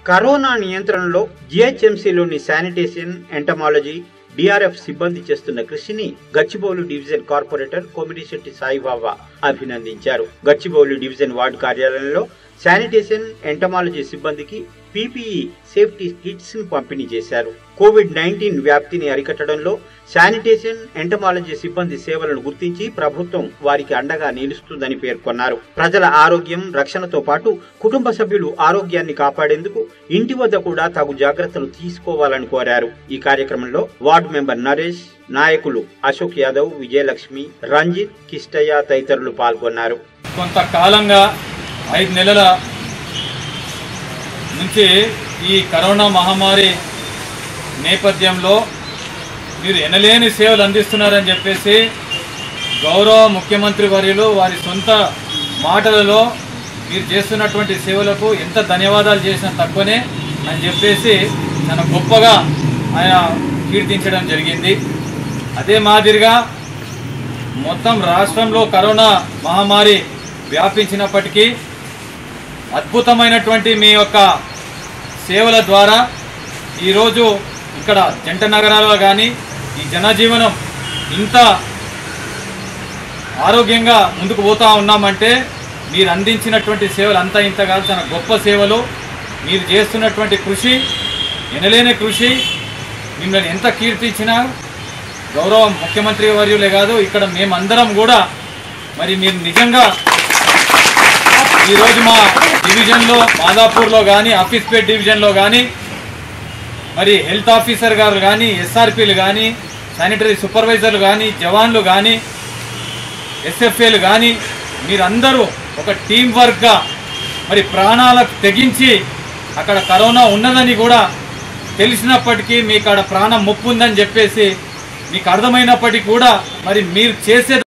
corona నియంత్రణలో జిహెచ్ఎంసీలోని sanitation entomology DRF సిబ్బంది చేస్తున్న కృషిని గచ్చిబౌలి డివిజన్ కార్పొరేటర్ కోమిడిశెట్టి సాయిబాబా అభినందించారు గచ్చిబౌలి డివిజన్ వార్డు కార్యాలయంలో శానిటేషన్ ఎంటమాలజీ సిబ్బందికి పీపీఈ సేఫ్టీ కిట్స్ ను పంపిణీ చేశారు కోవిడ్ నైన్టీన్ వ్యాప్తిని అరికట్టడంలో శానిటేషన్ ఎంటమాలజీ సిబ్బంది సేవలను గుర్తించి ప్రభుత్వం వారికి అండగా నిలుస్తుందని పేర్కొన్నారు ప్రజల ఆరోగ్యం రక్షణతో పాటు కుటుంబ సభ్యులు ఆరోగ్యాన్ని కాపాడేందుకు ఇంటి వద్ద కూడా తగు జాగ్రత్తలు తీసుకోవాలని కోరారు ఈ కార్యక్రమంలో వార్డు మెంబర్ నరేష్ నాయకులు అశోక్ యాదవ్ విజయలక్ష్మి రంజిత్ కిష్టయ్య తదితరులు పాల్గొన్నారు కొంతకాలంగా ఐదు నెలల నుంచి ఈ కరోనా మహమ్మారి నేపథ్యంలో మీరు ఎనలేని సేవలు అందిస్తున్నారని చెప్పేసి గౌరవ ముఖ్యమంత్రి వర్యులు వారి సొంత మాటలలో మీరు చేస్తున్నటువంటి సేవలకు ఎంత ధన్యవాదాలు చేసినా తక్కువనే అని చెప్పేసి చాలా గొప్పగా ఆయన కీర్తించడం జరిగింది అదే మాదిరిగా మొత్తం రాష్ట్రంలో కరోనా మహమ్మారి వ్యాపించినప్పటికీ అద్భుతమైనటువంటి మీ యొక్క సేవల ద్వారా ఈరోజు ఇక్కడ జంట నగరాల్లో కానీ ఈ జనజీవనం ఇంత ఆరోగ్యంగా ముందుకు పోతా ఉన్నామంటే మీరు అందించినటువంటి సేవలు అంతా ఇంత కాదు చాలా గొప్ప సేవలు మీరు చేస్తున్నటువంటి కృషి ఎనలేని కృషి మిమ్మల్ని ఎంత కీర్తించినా గౌరవ ముఖ్యమంత్రి వర్యులే కాదు ఇక్కడ మేమందరం కూడా మరి మీరు నిజంగా ఈరోజు మా డివిజన్లో మాదాపూర్లో కానీ ఆఫీస్పేట్ డివిజన్లో కానీ మరి హెల్త్ ఆఫీసర్ గారు కానీ ఎస్ఆర్పీలు కానీ శానిటరీ సూపర్వైజర్లు కానీ జవాన్లు కానీ ఎస్ఎఫ్ఏలు కానీ మీరందరూ ఒక టీం వర్క్గా మరి ప్రాణాలకు తెగించి అక్కడ కరోనా ఉన్నదని కూడా తెలిసినప్పటికీ మీకు అక్కడ ప్రాణం ముప్పు ఉందని చెప్పేసి మీకు అర్థమైనప్పటికీ కూడా మరి మీరు చేసే